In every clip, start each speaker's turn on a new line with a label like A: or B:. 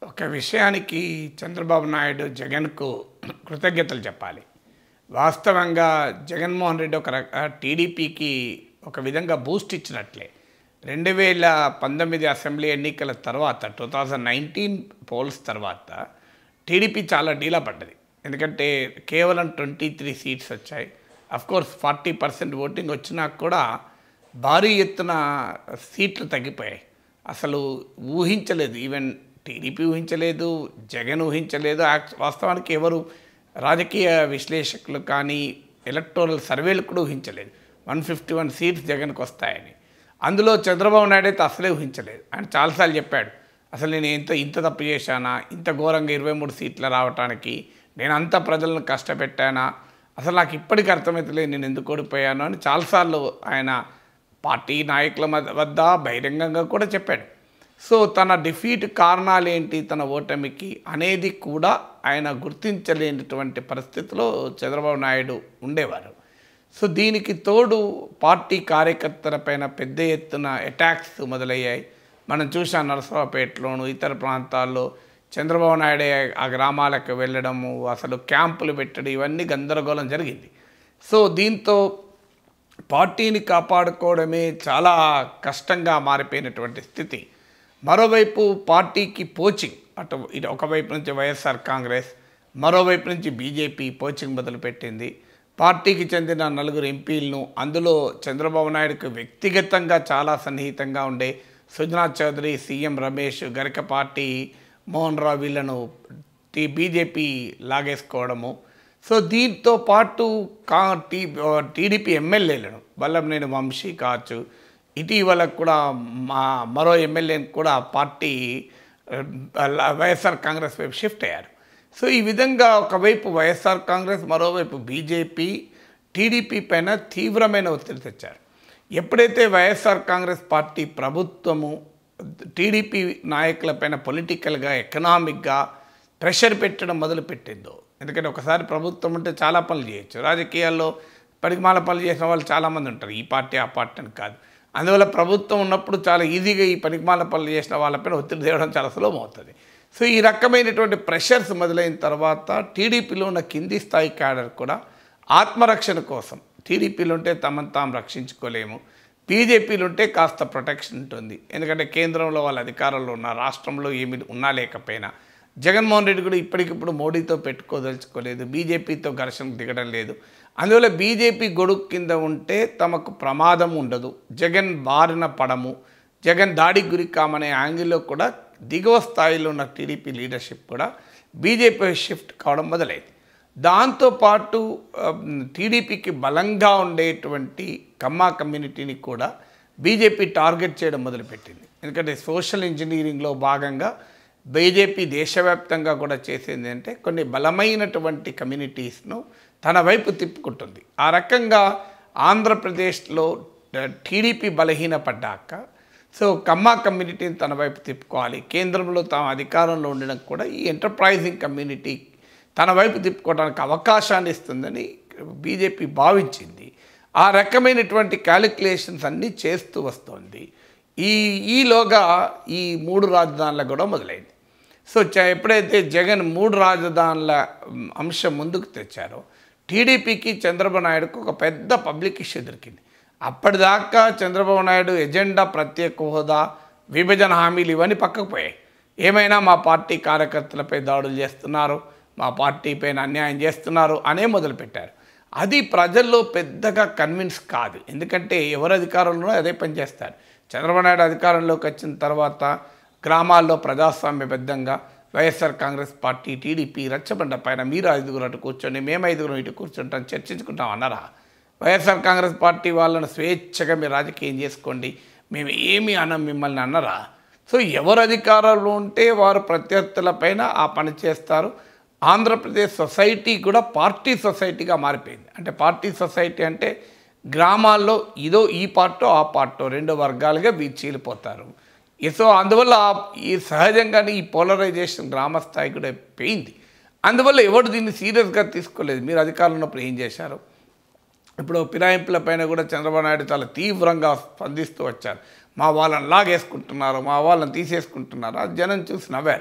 A: ఒక విషయానికి చంద్రబాబు నాయుడు జగన్కు కృతజ్ఞతలు చెప్పాలి వాస్తవంగా జగన్మోహన్ రెడ్డి ఒక రక టీడీపీకి ఒక విధంగా బూస్ట్ ఇచ్చినట్లే రెండు వేల పంతొమ్మిది అసెంబ్లీ ఎన్నికల తర్వాత టూ థౌజండ్ నైన్టీన్ పోల్స్ తర్వాత టీడీపీ చాలా డీలా పడ్డది ఎందుకంటే కేవలం ట్వంటీ త్రీ సీట్స్ వచ్చాయి కోర్స్ ఫార్టీ పర్సెంట్ ఓటింగ్ వచ్చినా కూడా భారీ ఎత్తున సీట్లు తగ్గిపోయాయి అసలు ఊహించలేదు ఈవెన్ టీడీపీ ఊహించలేదు జగన్ ఊహించలేదు యాక్చు- వాస్తవానికి ఎవరు రాజకీయ విశ్లేషకులు కానీ ఎలక్టోరల్ సర్వేలు కూడా ఊహించలేదు వన్ ఫిఫ్టీ వన్ సీట్స్ జగన్కి వస్తాయని అందులో చంద్రబాబు నాయుడు అయితే అసలే ఊహించలేదు ఆయన చాలాసార్లు చెప్పాడు అసలు నేను ఇంత ఇంత తప్పు చేశానా ఇంత ఘోరంగా ఇరవై మూడు సీట్లు రావటానికి నేను అంత ప్రజలను కష్టపెట్టానా అసలు నాకు ఇప్పటికీ అర్థమవుతలేదు నేను ఎందుకు ఓడిపోయాను అని చాలాసార్లు ఆయన పార్టీ నాయకుల మధ్య- వద్ద బహిరంగంగా కూడా చెప్పాడు సో తన డిఫీట్ కారణాలు ఏంటి తన ఓటమికి అనేది కూడా ఆయన గుర్తించలేనటువంటి పరిస్థితిలో చంద్రబాబు నాయుడు ఉండేవారు సో దీనికి తోడు పార్టీ కార్యకర్తలపైన పెద్ద ఎత్తున అటాక్స్ మొదలయ్యాయి మనం చూసాం నరసరావుపేటలోను ఇతర ప్రాంతాల్లో చంద్రబాబు నాయుడే ఆ గ్రామాలకు వెళ్ళడము అసలు క్యాంపులు పెట్టడం ఇవన్నీ గందరగోళం జరిగింది సో దీంతో పార్టీని కాపాడుకోవడమే చాలా కష్టంగా మారిపోయినటువంటి స్థితి మరోవైపు పార్టీకి పోచింగ్ అటు ఇటు ఒకవైపు నుంచి వైఎస్ఆర్ కాంగ్రెస్ మరోవైపు నుంచి బీజేపీ పోచింగ్ మొదలుపెట్టింది పార్టీకి చెందిన నలుగురు ఎంపీలను అందులో చంద్రబాబు నాయుడుకు వ్యక్తిగతంగా చాలా సన్నిహితంగా ఉండే సుజనాథ్ చౌదరి సీఎం రమేష్ గరికపాటి మోహన్ రావు వీళ్ళను టీ బీజేపీ లాగేసుకోవడము సో దీంతో పాటు కా టీ టీడీపీ ఎమ్మెల్యేలను వల్లభనేని వంశీ కావచ్చు ఇటీవల కూడా మా మరో ఎమ్మెల్యేని కూడా పార్టీ ఆ, వైఎస్ఆర్ కాంగ్రెస్ వైపు షిఫ్ట్ అయ్యారు సో ఈ విధంగా ఒకవైపు వైఎస్ఆర్ కాంగ్రెస్ మరోవైపు బీజేపీ టీడీపీ పైన తీవ్రమైన ఒత్తిడి తెచ్చారు ఎప్పుడైతే వైఎస్ఆర్ కాంగ్రెస్ పార్టీ ప్రభుత్వము టీడీపీ నాయకులపైన పొలిటికల్గా ఎకనామిక్గా ప్రెషర్ పెట్టడం మొదలుపెట్టిందో ఎందుకంటే ఒకసారి ప్రభుత్వం ఉంటే చాలా పనులు చేయొచ్చు రాజకీయాల్లో పరిమాల పనులు చేసిన వాళ్ళు చాలామంది ఉంటారు ఈ పార్టీ ఆ పార్టీ అని కాదు అందువల్ల ప్రభుత్వం ఉన్నప్పుడు చాలా ఈజీగా ఈ పనికిమాల పనులు చేసిన వాళ్ళపైన ఒత్తిడి తేవడం చాలా సులభం అవుతుంది సో ఈ రకమైనటువంటి ప్రెషర్స్ మొదలైన తర్వాత టీడీపీలో ఉన్న కింది స్థాయి క్యాడర్ కూడా ఆత్మరక్షణ కోసం టీడీపీలో ఉంటే తమను తాము రక్షించుకోలేము బీజేపీలో ఉంటే కాస్త ప్రొటెక్షన్ ఉంటుంది ఎందుకంటే కేంద్రంలో వాళ్ళ అధికారంలో ఉన్న రాష్ట్రంలో ఏమి ఉన్నా లేకపోయినా జగన్మోహన్ రెడ్డి కూడా ఇప్పటికిప్పుడు మోడీతో పెట్టుకోదలుచుకోలేదు బీజేపీతో ఘర్షణకు దిగడం లేదు అందువల్ల బీజేపీ గొడుగు కింద ఉంటే తమకు ప్రమాదం ఉండదు జగన్ బారిన పడము జగన్ దాడికి గురి కామనే యాంగిల్లో కూడా దిగువ స్థాయిలో ఉన్న టీడీపీ లీడర్షిప్ కూడా బీజేపీ షిఫ్ట్ కావడం మొదలైంది దాంతోపాటు ఆ, టీడీపీకి బలంగా ఉండేటువంటి కమ్మా కమ్యూనిటీని కూడా బీజేపీ టార్గెట్ చేయడం మొదలుపెట్టింది ఎందుకంటే సోషల్ ఇంజనీరింగ్లో భాగంగా బీజేపీ దేశవ్యాప్తంగా కూడా చేసేది అంటే కొన్ని బలమైనటువంటి కమ్యూనిటీస్ను తన వైపు తిప్పుకుంటుంది ఆ రకంగా ఆంధ్రప్రదేశ్లో టీడీపీ బలహీనపడ్డాక సో కమ్మా కమ్యూనిటీని తన వైపు తిప్పుకోవాలి కేంద్రంలో తాము అధికారంలో ఉండడం కూడా ఈ ఎంటర్ప్రైజింగ్ కమ్యూనిటీ తన వైపు తిప్పుకోవడానికి అవకాశాన్ని ఇస్తుందని బీజేపీ భావించింది ఆ రకమైనటువంటి క్యాలిక్యులేషన్స్ అన్నీ చేస్తూ వస్తోంది ఈ ఈలోగా ఈ మూడు రాజధానుల కూడా మొదలైంది సో చ- ఎప్పుడైతే జగన్ మూడు రాజధానుల మ్, అంశం ముందుకు తెచ్చారో టీడీపీకి చంద్రబాబు నాయుడుకు ఒక పెద్ద పబ్లిక్ ఇష్యూ దొరికింది అప్పటిదాకా చంద్రబాబు నాయుడు ఎజెండా ప్రత్యేక హోదా విభజన హామీలు ఇవన్నీ పక్కకు పోయాయి ఏమైనా మా పార్టీ కార్యకర్తలపై దాడులు చేస్తున్నారు మా పార్టీ పైన అన్యాయం చేస్తున్నారు అనే మొదలుపెట్టారు అది ప్రజల్లో పెద్దగా కన్విన్స్ కాదు ఎందుకంటే ఎవరు అధికారంలో అదే పని చేస్తారు చంద్రబాబు నాయుడు అధికారంలోకి వచ్చిన తర్వాత గ్రామాల్లో ప్రజాస్వామ్యబద్ధంగా వైఎస్ఆర్ కాంగ్రెస్ పార్టీ టీడీపీ రచ్చబండ పైన మీరు ఐదుగురు అటు కూర్చొని మేము ఐదుగురు ఇటు కూర్చుంటాం చర్చించుకుంటాం అన్నారా వైఎస్ఆర్ కాంగ్రెస్ పార్టీ వాళ్ళను స్వేచ్ఛగా మీరు రాజకీయం చేసుకోండి మేము ఏమి అనం మిమ్మల్ని అన్నరా సో ఎవరు అధికారంలో ఉంటే వారు ప్రత్యర్థులపైన ఆ పని చేస్తారు ఆంధ్రప్రదేశ్ సొసైటీ కూడా పార్టీ సొసైటీగా మారిపోయింది అంటే పార్టీ సొసైటీ అంటే గ్రామాల్లో ఇదో ఈ పార్టో ఆ పార్టో రెండు వర్గాలుగా వీ చీలిపోతారు ఈ- సో అందువల్ల ఆ- ఈ సహజంగానే ఈ పోలరైజేషన్ గ్రామ స్థాయి కూడా పోయింది అందువల్ల ఎవరు దీన్ని సీరియస్గా తీసుకోలేదు మీరు అధికారంలో ఉన్నప్పుడు ఏం చేశారు ఇప్పుడు ఫిరాయింపుల పైన కూడా చంద్రబాబు నాయుడు చాలా తీవ్రంగా స్పందిస్తూ వచ్చారు మా వాళ్ళని లాగేసుకుంటున్నారు మా వాళ్ళని తీసేసుకుంటున్నారు అది జనం చూసి నవ్వారు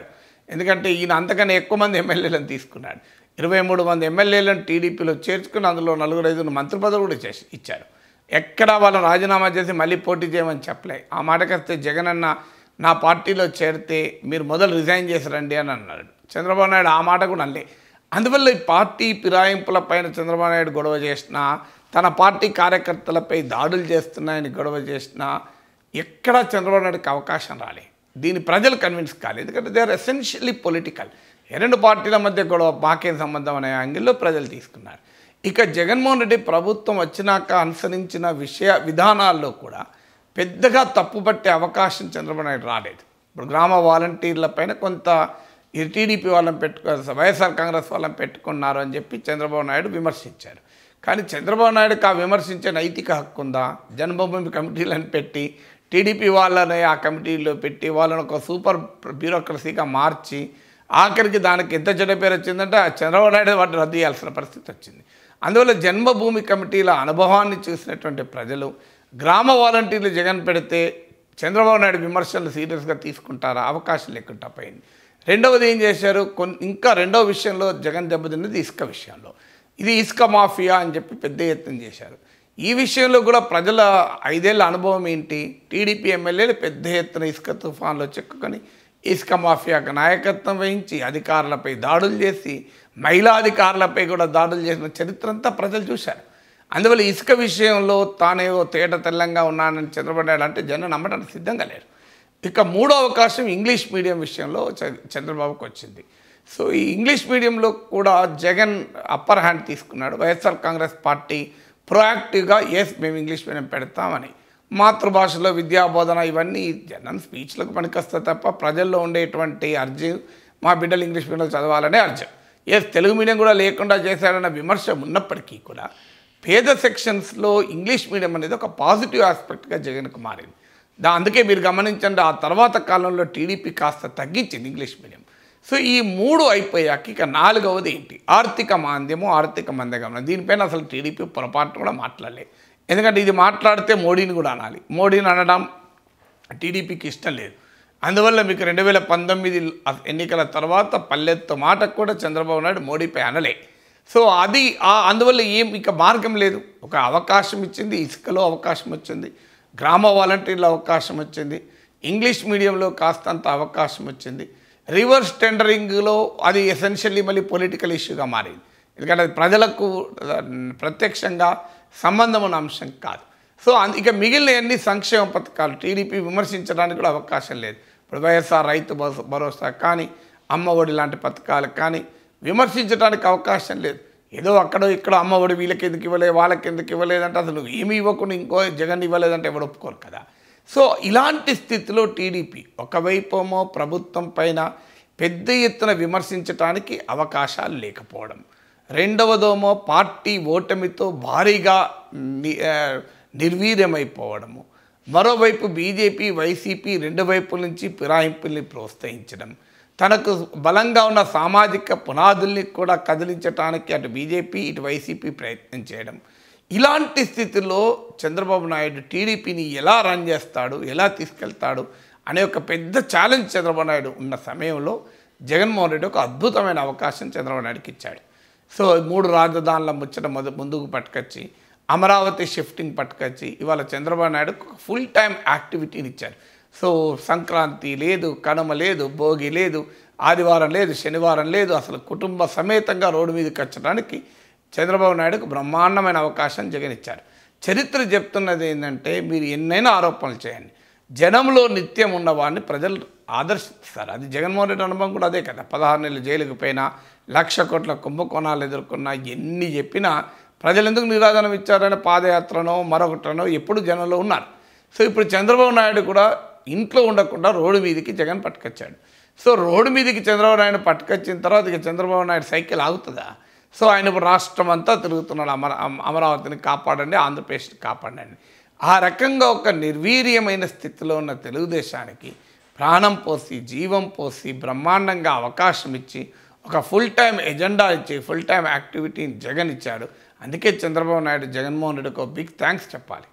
A: ఎందుకంటే ఈయన అంతకన్నా ఎక్కువ మంది ఎమ్మెల్యేలను తీసుకున్నాడు ఇరవై మూడు మంది ఎమ్మెల్యేలను టీడీపీలో చేర్చుకుని అందులో నలుగురు ఐదుగురు మంత్రి పదవులు కూడా చేసి ఇచ్చారు ఎక్కడ వాళ్ళని రాజీనామా చేసి మళ్ళీ పోటీ చేయమని చెప్పలే ఆ మాటకొస్తే జగన్ అన్న నా పార్టీలో చేరితే మీరు మొదలు రిజైన్ చేసి రండి అని అన్నాడు చంద్రబాబు నాయుడు ఆ మాట కూడా అనలే అందువల్ల ఈ పార్టీ ఫిరాయింపుల పైన చంద్రబాబు నాయుడు గొడవ చేసినా తన పార్టీ కార్యకర్తలపై దాడులు చేస్తున్నాయని గొడవ చేసినా ఎక్కడా చంద్రబాబు నాయుడుకి అవకాశం రాలే దీన్ని ప్రజలు కన్విన్స్ కాలేదు ఎందుకంటే దే ఆర్ ఎసెన్షియల్లీ పొలిటికల్ ఏ రెండు పార్టీల మధ్య గొడవ మాకేం సంబంధం అనే యాంగిల్లో ప్రజలు తీసుకున్నారు ఇక జగన్మోహన్ రెడ్డి ప్రభుత్వం వచ్చినాక అనుసరించిన విషయ విధానాల్లో కూడా పెద్దగా తప్పుపట్టే అవకాశం చంద్రబాబు నాయుడు రాలేదు ఇప్పుడు గ్రామ వాలంటీర్ల పైన కొంత ఈ టీడీపీ వాళ్ళని పెట్టుకో వైఎస్ఆర్ కాంగ్రెస్ వాళ్ళని పెట్టుకున్నారు అని చెప్పి చంద్రబాబు నాయుడు విమర్శించారు కానీ చంద్రబాబు నాయుడుకి ఆ విమర్శించే నైతిక హక్కు ఉందా జన్మభూమి కమిటీలను పెట్టి టీడీపీ వాళ్ళని ఆ కమిటీలో పెట్టి వాళ్ళని ఒక సూపర్ బ్యూరోక్రసీగా మార్చి ఆఖరికి దానికి ఎంత చెడ్డ పేరు వచ్చిందంటే ఆ చంద్రబాబు నాయుడు వాటిని రద్దు చేయాల్సిన పరిస్థితి వచ్చింది అందువల్ల జన్మభూమి కమిటీల అనుభవాన్ని చూసినటువంటి ప్రజలు గ్రామ వాలంటీర్లు జగన్ పెడితే చంద్రబాబు నాయుడు విమర్శలు సీరియస్గా తీసుకుంటారా అవకాశం లేకుండా పోయింది రెండవది ఏం చేశారు కొన్ని ఇంకా రెండవ విషయంలో జగన్ దెబ్బతిన్నది ఇసుక విషయంలో ఇది ఇసుక మాఫియా అని చెప్పి పెద్ద ఎత్తున చేశారు ఈ విషయంలో కూడా ప్రజల ఐదేళ్ల అనుభవం ఏంటి టీడీపీ ఎమ్మెల్యేలు పెద్ద ఎత్తున ఇసుక తుఫాన్లో చిక్కుకొని ఇసుక మాఫియాకు నాయకత్వం వహించి అధికారులపై దాడులు చేసి మహిళా అధికారులపై కూడా దాడులు చేసిన చరిత్ర అంతా ప్రజలు చూశారు అందువల్ల ఇసుక విషయంలో తానేవో తేట తెల్లంగా ఉన్నానని చంద్రబాబు నాయుడు అంటే జనం నమ్మడానికి సిద్ధంగా లేరు ఇక మూడో అవకాశం ఇంగ్లీష్ మీడియం విషయంలో చ- చంద్రబాబుకు వచ్చింది సో ఈ ఇంగ్లీష్ మీడియంలో కూడా జగన్ అప్పర్ హ్యాండ్ తీసుకున్నాడు వైఎస్ఆర్ కాంగ్రెస్ పార్టీ ప్రొయాక్టివ్గా ఎస్ మేము ఇంగ్లీష్ మీడియం పెడతామని మాతృభాషలో విద్యా బోధన ఇవన్నీ జనం స్పీచ్లకు పనికొస్తాయి తప్ప ప్రజల్లో ఉండేటువంటి అర్జీ మా బిడ్డలు ఇంగ్లీష్ మీడియంలో చదవాలనే అర్జం ఎస్ తెలుగు మీడియం కూడా లేకుండా చేశాడన్న విమర్శ ఉన్నప్పటికీ కూడా పేద సెక్షన్స్లో ఇంగ్లీష్ మీడియం అనేది ఒక పాజిటివ్ ఆస్పెక్ట్గా జగన్కు మారింది దా అందుకే మీరు గమనించండి ఆ తర్వాత కాలంలో టీడీపీ కాస్త తగ్గించింది ఇంగ్లీష్ మీడియం సో ఈ మూడు అయిపోయాక ఇక నాలుగవది ఏంటి ఆర్థిక మాంద్యము ఆర్థిక మందగమనం దీనిపైన అసలు టీడీపీ పొరపాటు కూడా మాట్లాడలేదు ఎందుకంటే ఇది మాట్లాడితే మోడీని కూడా అనాలి మోడీని అనడం టీడీపీకి ఇష్టం లేదు అందువల్ల మీకు రెండు వేల పంతొమ్మిది ఎన్నికల తర్వాత పల్లెత్తు మాటకు కూడా చంద్రబాబు నాయుడు మోడీపై అనలే సో అది ఆ- అందువల్ల ఏం ఇక మార్గం లేదు ఒక అవకాశం ఇచ్చింది ఇసుకలో అవకాశం వచ్చింది గ్రామ వాలంటీర్ల అవకాశం వచ్చింది ఇంగ్లీష్ మీడియంలో కాస్తంత అవకాశం వచ్చింది రివర్స్ టెండరింగ్లో అది ఎసెన్షియల్లీ మళ్ళీ పొలిటికల్ ఇష్యూగా మారింది ఎందుకంటే అది ప్రజలకు ఆ, ప్రత్యక్షంగా సంబంధం ఉన్న అంశం కాదు సో అంద- ఇక మిగిలిన అన్ని సంక్షేమ పథకాలు టీడీపీ విమర్శించడానికి కూడా అవకాశం లేదు ఇప్పుడు వైఎస్ఆర్ రైతు భరోసా- భరోసా కానీ అమ్మ ఒడి లాంటి పథకాలు కానీ విమర్శించడానికి అవకాశం లేదు ఏదో అక్కడో ఇక్కడ అమ్మ ఒడి వీళ్ళకి ఎందుకు ఇవ్వలేదు వాళ్ళకి ఎందుకు ఇవ్వలేదంటే అసలు నువ్వు ఏమి ఇవ్వకుండా ఇంకో జగన్ ఇవ్వలేదంటే ఎవరు ఒప్పుకోరు కదా సో ఇలాంటి స్థితిలో టీడీపీ ఒకవైపేమో ప్రభుత్వం పైన పెద్ద ఎత్తున విమర్శించడానికి అవకాశాలు లేకపోవడం రెండవదేమో పార్టీ ఓటమితో భారీగా ని ఆ, నిర్వీర్యమైపోవడము మరోవైపు బీజేపీ వైసీపీ రెండు వైపుల నుంచి ఫిరాయింపుల్ని ప్రోత్సహించడం తనకు బలంగా ఉన్న సామాజిక పునాదుల్ని కూడా కదిలించడానికి అటు బీజేపీ ఇటు వైసీపీ ప్రయత్నం చేయడం ఇలాంటి స్థితిలో చంద్రబాబు నాయుడు టీడీపీని ఎలా రన్ చేస్తాడు ఎలా తీసుకెళ్తాడు అనే ఒక పెద్ద ఛాలెంజ్ చంద్రబాబు నాయుడు ఉన్న సమయంలో జగన్మోహన్ రెడ్డి ఒక అద్భుతమైన అవకాశం చంద్రబాబు నాయుడుకి ఇచ్చాడు సో మూడు రాజధానుల ముచ్చట మొద ముందుకు పట్టుకొచ్చి అమరావతి షిఫ్టింగ్ పట్టుకొచ్చి ఇవాళ చంద్రబాబు నాయుడు ఫుల్ టైం యాక్టివిటీని ఇచ్చారు సో సంక్రాంతి లేదు కనుమ లేదు భోగి లేదు ఆదివారం లేదు శనివారం లేదు అసలు కుటుంబ సమేతంగా రోడ్డు మీదకి వచ్చడానికి చంద్రబాబు నాయుడుకు బ్రహ్మాండమైన అవకాశం జగన్ ఇచ్చారు చరిత్ర చెప్తున్నది ఏంటంటే మీరు ఎన్నైనా ఆరోపణలు చేయండి జనంలో నిత్యం ఉన్నవాడిని ప్రజలు ఆదర్శిస్తారు అది జగన్మోహన్ రెడ్డి అనుభవం కూడా అదే కదా పదహారు నెలలు జైలుకు పోయినా లక్ష కోట్ల కుంభకోణాలు ఎదుర్కొన్నా ఎన్ని చెప్పినా ప్రజలు ఎందుకు నిరాదనం ఇచ్చారనే పాదయాత్రనో మరొకటనో ఎప్పుడు జనంలో ఉన్నారు సో ఇప్పుడు చంద్రబాబు నాయుడు కూడా ఇంట్లో ఉండకుండా రోడ్డు మీదకి జగన్ పట్టుకొచ్చాడు సో రోడ్డు మీదకి చంద్రబాబు నాయుడు పట్టుకొచ్చిన తర్వాత ఇక చంద్రబాబు నాయుడు సైకిల్ ఆగుతుందా సో ఆయన ఇప్పుడు రాష్ట్రం అంతా తిరుగుతున్నాడు అమర అమ- అమరావతిని కాపాడండి ఆంధ్రప్రదేశ్ని కాపాడండి ఆ రకంగా ఒక నిర్వీర్యమైన స్థితిలో ఉన్న తెలుగుదేశానికి ప్రాణం పోసి జీవం పోసి బ్రహ్మాండంగా అవకాశం ఇచ్చి ఒక ఫుల్ టైం ఎజెండా ఇచ్చి ఫుల్ టైం యాక్టివిటీని జగన్ ఇచ్చాడు అందుకే చంద్రబాబు నాయుడు జగన్మోహన్ రెడ్డికి ఒక బిగ్ థ్యాంక్స్ చెప్పాలి